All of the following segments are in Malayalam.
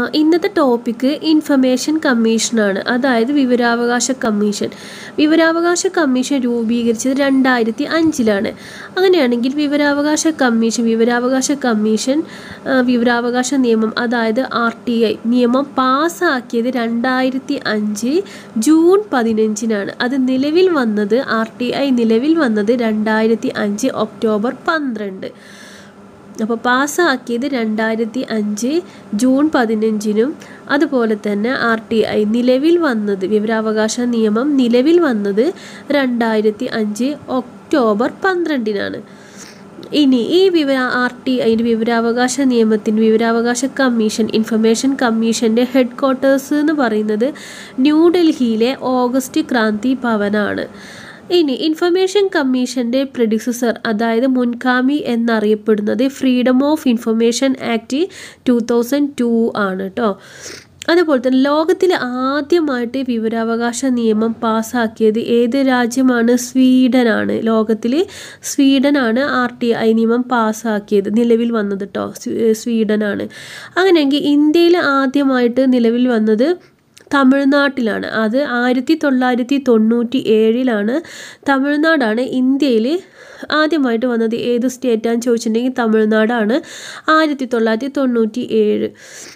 ഇന്നത്തെ ടോപ്പിക്ക് ഇൻഫർമേഷൻ കമ്മീഷനാണ് അതായത് വിവരാവകാശ കമ്മീഷൻ വിവരാവകാശ കമ്മീഷൻ രൂപീകരിച്ചത് രണ്ടായിരത്തി അഞ്ചിലാണ് അങ്ങനെയാണെങ്കിൽ വിവരാവകാശ കമ്മീഷൻ വിവരാവകാശ കമ്മീഷൻ ആ, വിവരാവകാശ നിയമം അതായത് ആർ ടി ഐ നിയമം പാസ്സാക്കിയത് രണ്ടായിരത്തി അഞ്ച് ജൂൺ പതിനഞ്ചിനാണ് അത് നിലവിൽ വന്നത് ആർ ടി ഐ നിലവിൽ വന്നത് രണ്ടായിരത്തി അഞ്ച് ഒക്ടോബർ പന്ത്രണ്ട് അപ്പോൾ പാസ്സാക്കിയത് രണ്ടായിരത്തി അഞ്ച് ജൂൺ പതിനഞ്ചിനും അതുപോലെ തന്നെ ആർ ടി ഐ നിലവിൽ വന്നത് വിവരാവകാശ നിയമം നിലവിൽ വന്നത് രണ്ടായിരത്തി അഞ്ച് ഒക്ടോബർ പന്ത്രണ്ടിനാണ് ഇനി ഈ വിവര ആർ ടി ഐ വിവരാവകാശ നിയമത്തിന് വിവരാവകാശ കമ്മീഷൻ ഇൻഫർമേഷൻ കമ്മീഷൻ്റെ ഹെഡ് ക്വാർട്ടേഴ്സ് എന്ന് പറയുന്നത് ന്യൂഡൽഹിയിലെ ഓഗസ്റ്റ് ക്രാന്തി ഭവനാണ് ഇനി ഇൻഫർമേഷൻ കമ്മീഷൻ്റെ പ്രൊഡ്യൂസർ അതായത് മുൻഗാമി എന്നറിയപ്പെടുന്നത് freedom of information act two thousand two ആണ് കേട്ടോ അതുപോലെ തന്നെ ലോകത്തിൽ ആദ്യമായിട്ട് വിവരാവകാശ നിയമം പാസ്സാക്കിയത് ഏത് രാജ്യമാണ് സ്വീഡനാണ് ലോകത്തിൽ സ്വീഡനാണ് ആർ ടി ഐ നിയമം പാസ്സാക്കിയത് നിലവിൽ വന്നത് കേട്ടോ സ്വീഡനാണ് അങ്ങനെയെങ്കിൽ ഇന്ത്യയിൽ ആദ്യമായിട്ട് നിലവിൽ വന്നത് തമിഴ്നാട്ടിലാണ് അത് ആയിരത്തി തൊള്ളായിരത്തി തൊണ്ണൂറ്റി ഏഴിലാണ് തമിഴ്നാടാണ് ഇന്ത്യയിൽ ആദ്യമായിട്ട് വന്നത് ഏത് സ്റ്റേറ്റാന്ന് ചോദിച്ചിട്ടുണ്ടെങ്കിൽ തമിഴ്നാടാണ് ആയിരത്തി തൊള്ളായിരത്തി തൊണ്ണൂറ്റി ഏഴ്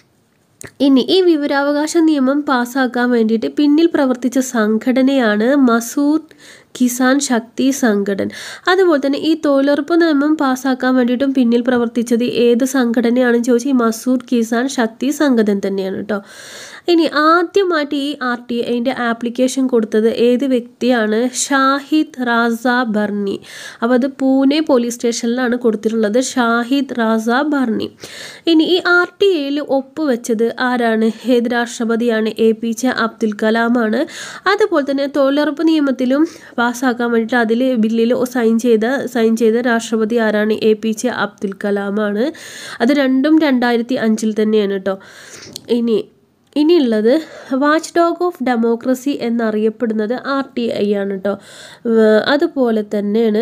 ഇനി ഈ വിവരാവകാശ നിയമം പാസ്സാക്കാൻ വേണ്ടിയിട്ട് പിന്നിൽ പ്രവർത്തിച്ച സംഘടനയാണ് മസൂദ് കിസാൻ ശക്തി സംഘടൻ അതുപോലെ തന്നെ ഈ തൊഴിലുറപ്പ് നിയമം പാസ്സാക്കാൻ വേണ്ടിയിട്ടും പിന്നിൽ പ്രവർത്തിച്ചത് ഏത് സംഘടനയാണെന്ന് ചോദിച്ചാൽ ഈ മസൂദ് കിസാൻ ശക്തി സംഘടൻ തന്നെയാണ് കേട്ടോ ഇനി ആദ്യമായിട്ട് ഈ ആർ ടി ഐൻ്റെ ആപ്ലിക്കേഷൻ കൊടുത്തത് ഏത് വ്യക്തിയാണ് ഷാഹിദ് റാസ ബർണി അപ്പോൾ അത് പൂനെ പോലീസ് സ്റ്റേഷനിലാണ് കൊടുത്തിട്ടുള്ളത് ഷാഹിദ് റാസ ബർണി ഇനി ഈ ആർ ടി ഐയിൽ ഒപ്പുവെച്ചത് ആരാണ് ഏത് രാഷ്ട്രപതിയാണ് എ പി ജെ അബ്ദുൽ കലാമാണ് അതുപോലെ തന്നെ തൊഴിലുറപ്പ് നിയമത്തിലും പാസ്സാക്കാൻ വേണ്ടിയിട്ട് അതിൽ ബില്ലിൽ സൈൻ ചെയ്ത സൈൻ ചെയ്ത രാഷ്ട്രപതി ആരാണ് എ പി ജെ അബ്ദുൽ കലാമാണ് അത് രണ്ടും രണ്ടായിരത്തി അഞ്ചിൽ തന്നെയാണ് കേട്ടോ ഇനി ഇനിയുള്ളത് വാച്ച് ഡോഗ് ഓഫ് ഡെമോക്രസി എന്നറിയപ്പെടുന്നത് ആർ ടി ഐ ആണ് കേട്ടോ അതുപോലെ തന്നെയാണ്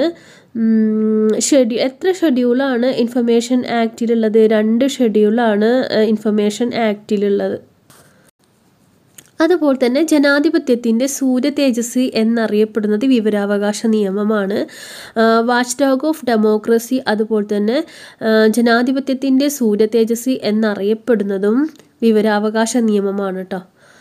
ഷെഡ്യൂ എത്ര ഷെഡ്യൂളാണ് ഇൻഫർമേഷൻ ആക്റ്റിലുള്ളത് രണ്ട് ഷെഡ്യൂളാണ് ഇൻഫർമേഷൻ ആക്റ്റിലുള്ളത് അതുപോലെ തന്നെ ജനാധിപത്യത്തിൻ്റെ സൂര്യ തേജസ് എന്നറിയപ്പെടുന്നത് വിവരാവകാശ നിയമമാണ് വാച്ച് ഡോഗ് ഓഫ് ഡെമോക്രസി അതുപോലെ തന്നെ ജനാധിപത്യത്തിൻ്റെ സൂര്യ തേജസ് എന്നറിയപ്പെടുന്നതും വിവരാവകാശ നിയമമാണ് കേട്ടോ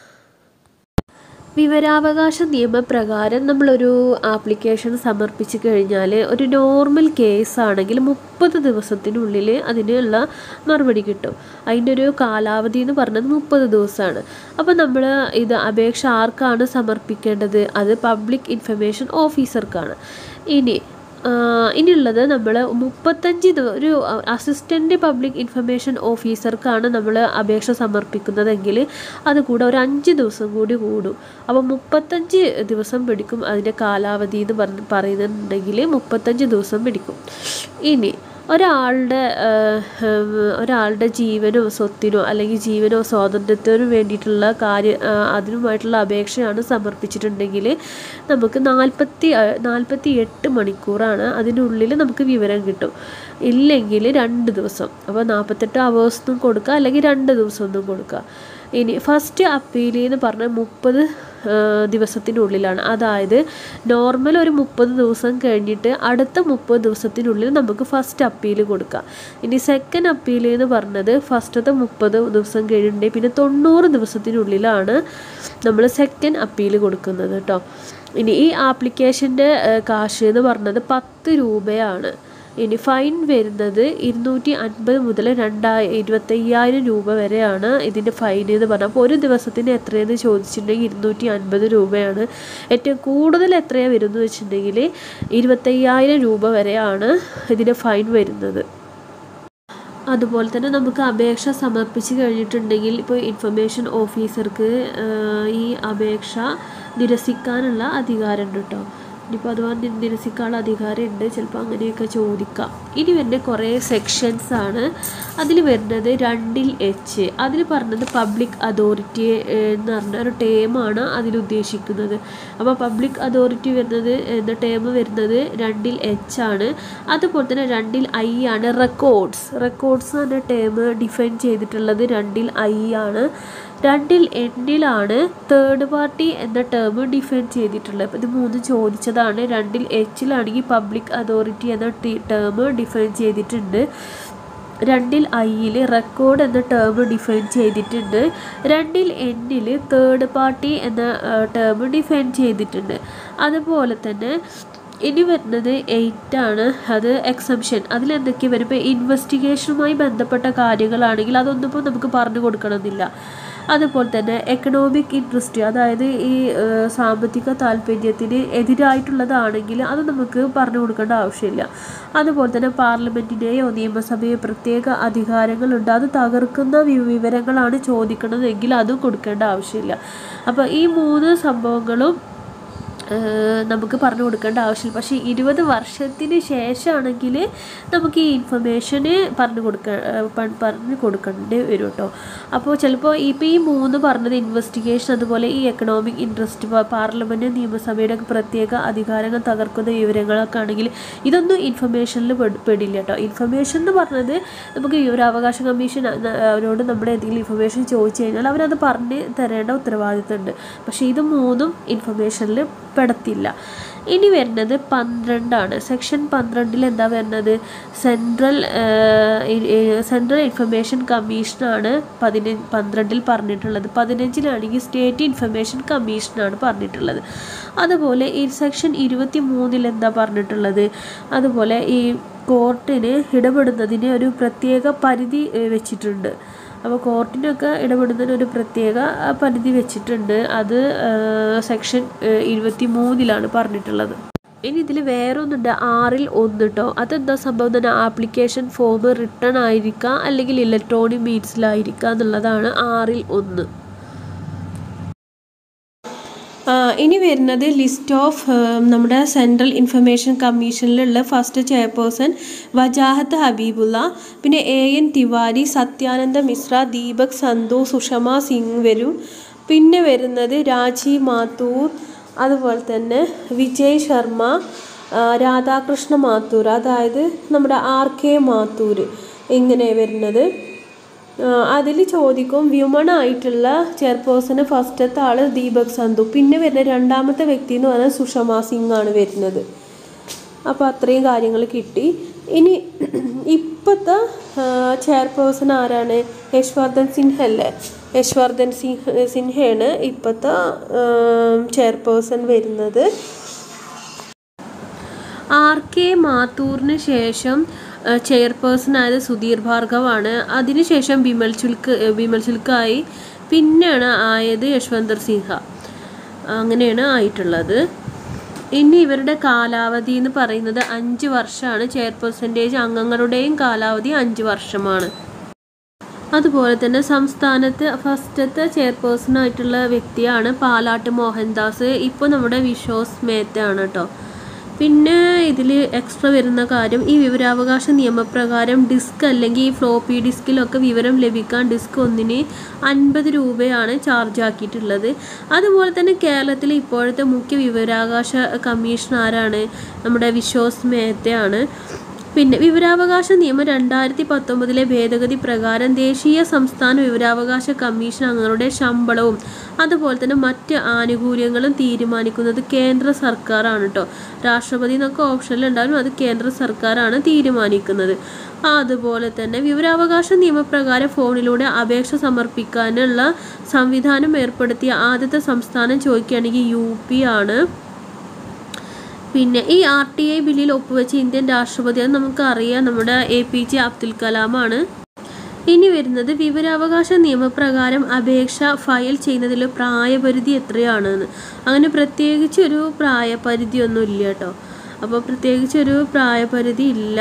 വിവരാവകാശ നിയമപ്രകാരം നമ്മളൊരു ആപ്ലിക്കേഷൻ സമർപ്പിച്ചു കഴിഞ്ഞാൽ ഒരു നോർമൽ കേസ് ആണെങ്കിൽ മുപ്പത് ദിവസത്തിനുള്ളിൽ അതിനുള്ള മറുപടി കിട്ടും അതിൻ്റെ ഒരു കാലാവധി എന്ന് പറഞ്ഞത് മുപ്പത് ദിവസമാണ് അപ്പോൾ നമ്മൾ ഇത് അപേക്ഷ ആർക്കാണ് സമർപ്പിക്കേണ്ടത് അത് പബ്ലിക് ഇൻഫർമേഷൻ ഓഫീസർക്കാണ് ഇനി ഇനിയുള്ളത് നമ്മൾ മുപ്പത്തഞ്ച് ഒരു അസിസ്റ്റൻ്റ് പബ്ലിക് ഇൻഫർമേഷൻ ഓഫീസർക്കാണ് നമ്മൾ അപേക്ഷ സമർപ്പിക്കുന്നതെങ്കിൽ അത് കൂടെ ഒരു അഞ്ച് ദിവസം കൂടി കൂടും അപ്പോൾ മുപ്പത്തഞ്ച് ദിവസം പിടിക്കും അതിൻ്റെ കാലാവധി എന്ന് പറഞ്ഞ് പറയുന്നുണ്ടെങ്കിൽ മുപ്പത്തഞ്ച് ദിവസം പിടിക്കും ഇനി ഒരാളുടെ ഒരാളുടെ ജീവനോ സ്വത്തിനോ അല്ലെങ്കിൽ ജീവനോ സ്വാതന്ത്ര്യത്തിനോ വേണ്ടിയിട്ടുള്ള കാര്യ അതിനുമായിട്ടുള്ള അപേക്ഷയാണ് സമർപ്പിച്ചിട്ടുണ്ടെങ്കിൽ നമുക്ക് നാൽപ്പത്തി നാൽപ്പത്തി എട്ട് മണിക്കൂറാണ് അതിനുള്ളിൽ നമുക്ക് വിവരം കിട്ടും ഇല്ലെങ്കിൽ രണ്ട് ദിവസം അപ്പോൾ നാൽപ്പത്തെട്ട് അവേഴ്സൊന്നും കൊടുക്കുക അല്ലെങ്കിൽ രണ്ട് ദിവസമൊന്നും കൊടുക്കുക ഇനി ഫസ്റ്റ് അപ്പീൽ എന്ന് പറഞ്ഞാൽ മുപ്പത് ദിവസത്തിനുള്ളിലാണ് അതായത് നോർമൽ ഒരു മുപ്പത് ദിവസം കഴിഞ്ഞിട്ട് അടുത്ത മുപ്പത് ദിവസത്തിനുള്ളിൽ നമുക്ക് ഫസ്റ്റ് അപ്പീൽ കൊടുക്കാം ഇനി സെക്കൻഡ് അപ്പീൽ എന്ന് പറഞ്ഞത് ഫസ്റ്റത്തെ മുപ്പത് ദിവസം കഴിഞ്ഞിട്ടുണ്ടെങ്കിൽ പിന്നെ തൊണ്ണൂറ് ദിവസത്തിനുള്ളിലാണ് നമ്മൾ സെക്കൻഡ് അപ്പീൽ കൊടുക്കുന്നത് കേട്ടോ ഇനി ഈ ആപ്ലിക്കേഷൻ്റെ കാശ് എന്ന് പറഞ്ഞത് പത്ത് രൂപയാണ് ഇനി ഫൈൻ വരുന്നത് ഇരുന്നൂറ്റി അൻപത് മുതൽ രണ്ടായി ഇരുപത്തയ്യായിരം രൂപ വരെയാണ് ഇതിൻ്റെ ഫൈൻ എന്ന് പറഞ്ഞാൽ അപ്പോൾ ഒരു ദിവസത്തിന് എത്രയെന്ന് ചോദിച്ചിട്ടുണ്ടെങ്കിൽ ഇരുന്നൂറ്റി അൻപത് രൂപയാണ് ഏറ്റവും കൂടുതൽ എത്രയാണ് വരുന്നത് വെച്ചിട്ടുണ്ടെങ്കിൽ ഇരുപത്തയ്യായിരം രൂപ വരെയാണ് ഇതിൻ്റെ ഫൈൻ വരുന്നത് അതുപോലെ തന്നെ നമുക്ക് അപേക്ഷ സമർപ്പിച്ച് കഴിഞ്ഞിട്ടുണ്ടെങ്കിൽ ഇപ്പോൾ ഇൻഫർമേഷൻ ഓഫീസർക്ക് ഈ അപേക്ഷ നിരസിക്കാനുള്ള അധികാരമുണ്ട് കേട്ടോ ഇനിയിപ്പോൾ അഥവാ നി- നിരസിക്കാനുള്ള അധികാരം ഉണ്ട് ചിലപ്പോൾ അങ്ങനെയൊക്കെ ചോദിക്കാം ഇനി വരുന്ന കുറേ സെക്ഷൻസ് ആണ് അതിൽ വരുന്നത് രണ്ടിൽ എച്ച് അതിൽ പറഞ്ഞത് പബ്ലിക് അതോറിറ്റി എന്ന് പറഞ്ഞ ഒരു ടേമാണ് അതിൽ ഉദ്ദേശിക്കുന്നത് അപ്പോൾ പബ്ലിക് അതോറിറ്റി വരുന്നത് എന്ന ടേം വരുന്നത് രണ്ടിൽ എച്ച് ആണ് അതുപോലെ തന്നെ രണ്ടിൽ ഐ ആണ് റെക്കോർഡ്സ് റെക്കോർഡ്സ് എന്ന ടേം ഡിഫൈൻ ചെയ്തിട്ടുള്ളത് രണ്ടിൽ ഐ ആണ് രണ്ടിൽ എണ്ണിലാണ് തേർഡ് പാർട്ടി എന്ന ടേം ഡിഫൈൻ ചെയ്തിട്ടുള്ളത് അപ്പോൾ ഇത് മൂന്ന് ചോദിച്ചതാണ് രണ്ടിൽ എച്ചിലാണെങ്കിൽ പബ്ലിക് അതോറിറ്റി എന്ന ടേം ഡിഫൈൻ ചെയ്തിട്ടുണ്ട് രണ്ടിൽ ഐയിൽ റെക്കോർഡ് എന്ന ടേം ഡിഫൈൻ ചെയ്തിട്ടുണ്ട് രണ്ടിൽ എന്നിൽ തേർഡ് പാർട്ടി എന്ന ടേം ഡിഫൈൻ ചെയ്തിട്ടുണ്ട് അതുപോലെ തന്നെ ഇനി വരുന്നത് എയ്റ്റ് ആണ് അത് എക്സംഷൻ അതിലെന്തൊക്കെ വരും ഇപ്പോൾ ഇൻവെസ്റ്റിഗേഷനുമായി ബന്ധപ്പെട്ട കാര്യങ്ങളാണെങ്കിൽ അതൊന്നും ഇപ്പോൾ നമുക്ക് പറഞ്ഞു കൊടുക്കണമെന്നില്ല അതുപോലെ തന്നെ എക്കണോമിക് ഇൻട്രസ്റ്റ് അതായത് ഈ ഏഹ്, സാമ്പത്തിക താല്പര്യത്തിന് എതിരായിട്ടുള്ളതാണെങ്കിൽ അത് നമുക്ക് പറഞ്ഞു കൊടുക്കേണ്ട ആവശ്യമില്ല അതുപോലെ തന്നെ പാർലമെൻറ്റിനെയോ നിയമസഭയോ പ്രത്യേക അധികാരങ്ങളുണ്ട് അത് തകർക്കുന്ന വി- വിവരങ്ങളാണ് ചോദിക്കണതെങ്കിൽ അതും കൊടുക്കേണ്ട ആവശ്യമില്ല അപ്പോൾ ഈ മൂന്ന് സംഭവങ്ങളും ഏഹ് നമുക്ക് പറഞ്ഞു കൊടുക്കേണ്ട ആവശ്യമില്ല പക്ഷേ ഇരുപത് വർഷത്തിന് ശേഷമാണെങ്കിൽ നമുക്ക് ഈ ഇൻഫർമേഷന് പറഞ്ഞു കൊടുക്ക ഏഹ് പ- പറഞ്ഞു കൊടുക്കേണ്ടി വരും കേട്ടോ അപ്പോൾ ചിലപ്പോൾ ഇപ്പോൾ ഈ മൂന്ന് പറഞ്ഞത് ഇൻവെസ്റ്റിഗേഷൻ അതുപോലെ ഈ എക്കണോമിക് ഇൻട്രസ്റ്റ് പാർലമെൻറ്റ് നിയമസഭയുടെ ഒക്കെ പ്രത്യേക അധികാരങ്ങൾ തകർക്കുന്ന വിവരങ്ങളൊക്കെ ആണെങ്കിൽ ഇതൊന്നും ഇൻഫർമേഷനിൽ പെടില്ല കേട്ടോ ഇൻഫർമേഷൻ എന്ന് പറഞ്ഞത് നമുക്ക് വിവരാവകാശ കമ്മീഷൻ അ- അവരോട് നമ്മുടെ എന്തെങ്കിലും ഇൻഫർമേഷൻ ചോദിച്ചു കഴിഞ്ഞാൽ അവരത് പറഞ്ഞ് തരേണ്ട ഉത്തരവാദിത്തമുണ്ട് പക്ഷേ ഇത് മൂന്നും ഇൻഫർമേഷനിൽ പെടത്തില്ല ഇനി വരുന്നത് പന്ത്രണ്ടാണ് സെക്ഷൻ പന്ത്രണ്ടിൽ എന്താ വരുന്നത് സെൻട്രൽ സെൻട്രൽ ഇൻഫർമേഷൻ കമ്മീഷനാണ് പതിനഞ്ച് പന്ത്രണ്ടിൽ പറഞ്ഞിട്ടുള്ളത് പതിനഞ്ചിലാണെങ്കിൽ സ്റ്റേറ്റ് ഇൻഫർമേഷൻ കമ്മീഷനാണ് പറഞ്ഞിട്ടുള്ളത് അതുപോലെ ഈ സെക്ഷൻ ഇരുപത്തി മൂന്നിൽ എന്താ പറഞ്ഞിട്ടുള്ളത് അതുപോലെ ഈ കോർട്ടിന് ഇടപെടുന്നതിന് ഒരു പ്രത്യേക പരിധി ഏഹ്, വെച്ചിട്ടുണ്ട് അപ്പോൾ കോർട്ടിനൊക്കെ ഇടപെടുന്നതിന് ഒരു പ്രത്യേക ആ, പരിധി വെച്ചിട്ടുണ്ട് അത് സെക്ഷൻ ഇരുപത്തി മൂന്നിലാണ് പറഞ്ഞിട്ടുള്ളത് ഇനി ഇതിൽ വേറെ ഒന്നുണ്ട് ആറിൽ ഒന്ന് കേട്ടോ അതെന്താ സംഭവം തന്നെ ആപ്ലിക്കേഷൻ ഫോം റിട്ടേൺ ആയിരിക്കാം അല്ലെങ്കിൽ ഇലക്ട്രോണിക് മീൻസിലായിരിക്കാം എന്നുള്ളതാണ് ആറിൽ ഒന്ന് ആ, ഇനി വരുന്നത് ലിസ്റ്റ് ഓഫ് നമ്മുടെ സെൻട്രൽ ഇൻഫർമേഷൻ കമ്മീഷനിലുള്ള ഫസ്റ്റ് ചെയർപേഴ്സൺ വജാഹത്ത് ഹബീബുള്ള പിന്നെ എ എൻ തിവാരി സത്യാനന്ദ മിശ്ര ദീപക് സന്ധു സുഷമ സിംഗ് വരും പിന്നെ വരുന്നത് രാജീവ് മാത്തൂർ അതുപോലെ തന്നെ വിജയ് ശർമ്മ ആ, രാധാകൃഷ്ണ മാത്തൂർ അതായത് നമ്മുടെ ആർ കെ മാത്തൂർ ഇങ്ങനെ വരുന്നത് അതിൽ ചോദിക്കും വ്യുമൺ ആയിട്ടുള്ള ചെയർപേഴ്സണ് ഫസ്റ്റത്തെ ആള് ദീപക് സന്ധു പിന്നെ വരുന്ന രണ്ടാമത്തെ വ്യക്തി എന്ന് പറഞ്ഞാൽ സുഷമ സിംഗ് ആണ് വരുന്നത് അപ്പോൾ അത്രയും കാര്യങ്ങൾ കിട്ടി ഇനി ഇപ്പോഴത്തെ ചെയർപേഴ്സൺ ആരാണ് യശ്വർദ്ധൻ സിൻഹ അല്ലേ യശ്വർദ്ധൻ സിൻഹ സിൻഹയാണ് ഇപ്പോഴത്തെ ചെയർപേഴ്സൺ വരുന്നത് ആർ കെ മാത്തൂറിന് ശേഷം ചെയർപേഴ്സൺ ആയത് സുധീർ ഭാർഗവാണ് അതിനുശേഷം ബിമൽ ചുൽക്ക് ബിമൽ ചുൽക്കായി പിന്നെയാണ് ആയത് യശ്വന്തർ സിൻഹ അങ്ങനെയാണ് ആയിട്ടുള്ളത് ഇനി ഇവരുടെ കാലാവധി എന്ന് പറയുന്നത് അഞ്ച് വർഷമാണ് ചെയർപേഴ്സൻറ്റേജ് അംഗങ്ങളുടെയും കാലാവധി അഞ്ച് വർഷമാണ് അതുപോലെ തന്നെ സംസ്ഥാനത്ത് ഫസ്റ്റത്തെ ചെയർപേഴ്സൺ ആയിട്ടുള്ള വ്യക്തിയാണ് പാലാട്ട് മോഹൻദാസ് ഇപ്പോൾ നമ്മുടെ വിശ്വാസ് മേത്തയാണ് കേട്ടോ പിന്നെ ഇതിൽ എക്സ്ട്രാ വരുന്ന കാര്യം ഈ വിവരാവകാശ നിയമപ്രകാരം ഡിസ്ക് അല്ലെങ്കിൽ ഈ ഫ്ലോപ്പി ഡിസ്കിലൊക്കെ വിവരം ലഭിക്കാൻ ഡിസ്ക് ഒന്നിന് അൻപത് രൂപയാണ് ചാർജ് ആക്കിയിട്ടുള്ളത് അതുപോലെ തന്നെ കേരളത്തിൽ ഇപ്പോഴത്തെ മുഖ്യ വിവരാവകാശ കമ്മീഷൻ ആരാണ് നമ്മുടെ വിശ്വാസ് മേത്തയാണ് പിന്നെ വിവരാവകാശ നിയമം രണ്ടായിരത്തി പത്തൊമ്പതിലെ ഭേദഗതി പ്രകാരം ദേശീയ സംസ്ഥാന വിവരാവകാശ കമ്മീഷൻ അംഗങ്ങളുടെ ശമ്പളവും അതുപോലെ തന്നെ മറ്റ് ആനുകൂല്യങ്ങളും തീരുമാനിക്കുന്നത് കേന്ദ്ര സർക്കാരാണ് കേട്ടോ രാഷ്ട്രപതി എന്നൊക്കെ ഓപ്ഷനിൽ ഉണ്ടാവും അത് കേന്ദ്ര സർക്കാരാണ് തീരുമാനിക്കുന്നത് അതുപോലെ തന്നെ വിവരാവകാശ നിയമപ്രകാരം ഫോണിലൂടെ അപേക്ഷ സമർപ്പിക്കാനുള്ള സംവിധാനം ഏർപ്പെടുത്തിയ ആദ്യത്തെ സംസ്ഥാനം ചോദിക്കുകയാണെങ്കിൽ യു പി ആണ് പിന്നെ ഈ ആർ ടി ഐ ബില്ലിൽ ഒപ്പുവെച്ച ഇന്ത്യൻ രാഷ്ട്രപതി അത് നമുക്കറിയാം നമ്മുടെ എ പി ജെ അബ്ദുൽ കലാമാണ് ഇനി വരുന്നത് വിവരാവകാശ നിയമപ്രകാരം അപേക്ഷ ഫയൽ ചെയ്യുന്നതിൽ പ്രായപരിധി എത്രയാണെന്ന് അങ്ങനെ പ്രത്യേകിച്ച് ഒരു പ്രായപരിധിയൊന്നും ഇല്ല കേട്ടോ അപ്പോൾ പ്രത്യേകിച്ച് ഒരു പ്രായപരിധി ഇല്ല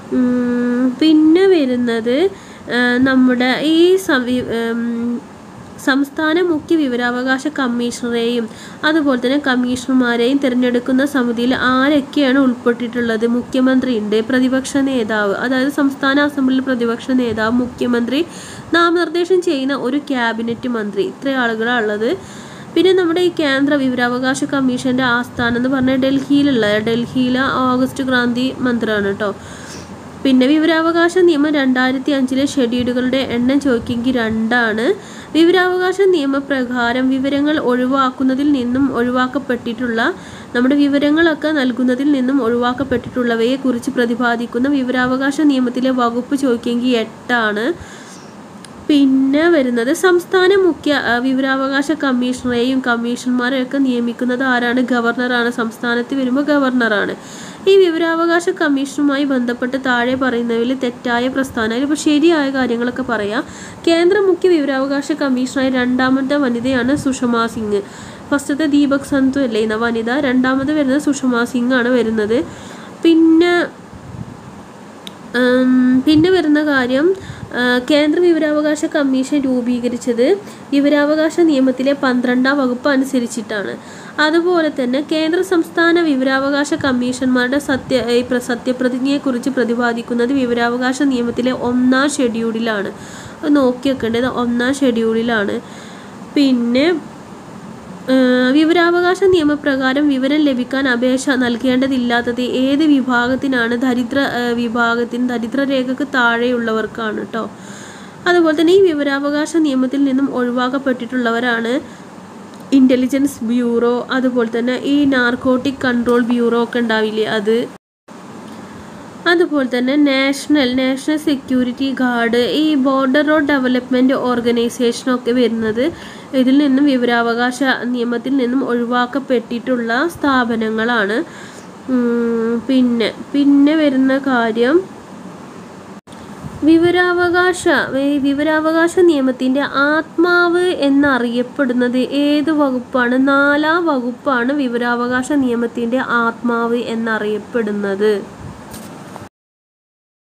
ഉം, പിന്നെ വരുന്നത് ആ, നമ്മുടെ ഈ സംവി ഉം, സംസ്ഥാന മുഖ്യ വിവരാവകാശ കമ്മീഷണറെയും അതുപോലെ തന്നെ കമ്മീഷണർമാരെയും തിരഞ്ഞെടുക്കുന്ന സമിതിയിൽ ആരൊക്കെയാണ് ഉൾപ്പെട്ടിട്ടുള്ളത് മുഖ്യമന്ത്രിയുണ്ട് പ്രതിപക്ഷ നേതാവ് അതായത് സംസ്ഥാന അസംബ്ലിയിൽ പ്രതിപക്ഷ നേതാവ് മുഖ്യമന്ത്രി നാമനിർദ്ദേശം ചെയ്യുന്ന ഒരു ക്യാബിനറ്റ് മന്ത്രി ഇത്ര ആളുകളാണ് ഉള്ളത് പിന്നെ നമ്മുടെ ഈ കേന്ദ്ര വിവരാവകാശ കമ്മീഷന്റെ ആസ്ഥാനം എന്ന് പറഞ്ഞാൽ ഡൽഹിയിലുള്ള ഡൽഹിയിലെ ഓഗസ്റ്റ് ക്രാന്തി മന്ത്രമാണ് കേട്ടോ പിന്നെ വിവരാവകാശ നിയമം രണ്ടായിരത്തി അഞ്ചിലെ ഷെഡ്യൂളുകളുടെ എണ്ണം ചോദിക്കെങ്കിൽ രണ്ടാണ് വിവരാവകാശ നിയമപ്രകാരം വിവരങ്ങൾ ഒഴിവാക്കുന്നതിൽ നിന്നും ഒഴിവാക്കപ്പെട്ടിട്ടുള്ള നമ്മുടെ വിവരങ്ങളൊക്കെ നൽകുന്നതിൽ നിന്നും ഒഴിവാക്കപ്പെട്ടിട്ടുള്ളവയെ കുറിച്ച് പ്രതിപാദിക്കുന്ന വിവരാവകാശ നിയമത്തിലെ വകുപ്പ് ചോദിക്കെങ്കിൽ എട്ടാണ് പിന്നെ വരുന്നത് സംസ്ഥാന മുഖ്യ ആ, വിവരാവകാശ കമ്മീഷണറെയും കമ്മീഷണർമാരെയും ഒക്കെ നിയമിക്കുന്നത് ആരാണ് ഗവർണറാണ് സംസ്ഥാനത്ത് വരുമ്പോൾ ഗവർണറാണ് ഈ വിവരാവകാശ കമ്മീഷനുമായി ബന്ധപ്പെട്ട് താഴെ പറയുന്നതിൽ തെറ്റായ പ്രസ്ഥാനം ഇപ്പോൾ ശരിയായ കാര്യങ്ങളൊക്കെ പറയാം കേന്ദ്ര മുഖ്യ വിവരാവകാശ കമ്മീഷണറായ രണ്ടാമത്തെ വനിതയാണ് സുഷമ സിംഗ് ഫസ്റ്റത്തെ ദീപക് സന്തു അല്ലേ എന്ന വനിത രണ്ടാമത് വരുന്നത് സുഷമ സിംഗ് ആണ് വരുന്നത് പിന്നെ ഉം, പിന്നെ വരുന്ന കാര്യം ആ, കേന്ദ്ര വിവരാവകാശ കമ്മീഷൻ രൂപീകരിച്ചത് വിവരാവകാശ നിയമത്തിലെ പന്ത്രണ്ടാം വകുപ്പ് അനുസരിച്ചിട്ടാണ് അതുപോലെ തന്നെ കേന്ദ്ര സംസ്ഥാന വിവരാവകാശ കമ്മീഷന്മാരുടെ സത്യ ഈ പ്ര- സത്യപ്രതിജ്ഞയെക്കുറിച്ച് പ്രതിപാദിക്കുന്നത് വിവരാവകാശ നിയമത്തിലെ ഒന്നാം ഷെഡ്യൂളിലാണ് അത് നോക്കി വെക്കേണ്ടത് ഒന്നാം ഷെഡ്യൂളിലാണ് പിന്നെ ഏഹ് വിവരാവകാശ നിയമപ്രകാരം വിവരം ലഭിക്കാൻ അപേക്ഷ നൽകേണ്ടതില്ലാത്തത് ഏത് വിഭാഗത്തിനാണ് ദരിദ്ര ഏഹ് വിഭാഗത്തിന് ദരിദ്രരേഖക്ക് താഴെയുള്ളവർക്കാണ് കേട്ടോ അതുപോലെ തന്നെ ഈ വിവരാവകാശ നിയമത്തിൽ നിന്നും ഒഴിവാക്കപ്പെട്ടിട്ടുള്ളവരാണ് ഇൻ്റലിജൻസ് ബ്യൂറോ അതുപോലെ തന്നെ ഈ നാർക്കോട്ടിക് കൺട്രോൾ ബ്യൂറോ ഒക്കെ ഉണ്ടാവില്ലേ അത് അതുപോലെ തന്നെ നാഷണൽ നാഷണൽ സെക്യൂരിറ്റി ഗാർഡ് ഈ ബോർഡർ റോഡ് ഡെവലപ്മെൻറ്റ് ഓർഗനൈസേഷനൊക്കെ വരുന്നത് ഇതിൽ നിന്നും വിവരാവകാശ നിയമത്തിൽ നിന്നും ഒഴിവാക്കപ്പെട്ടിട്ടുള്ള സ്ഥാപനങ്ങളാണ് ഉം, പിന്നെ പിന്നെ വരുന്ന കാര്യം വിവരാവകാശ ഈ വിവരാവകാശ നിയമത്തിൻ്റെ ആത്മാവ് എന്നറിയപ്പെടുന്നത് ഏത് വകുപ്പാണ് നാലാം വകുപ്പാണ് വിവരാവകാശ നിയമത്തിൻ്റെ ആത്മാവ് എന്നറിയപ്പെടുന്നത്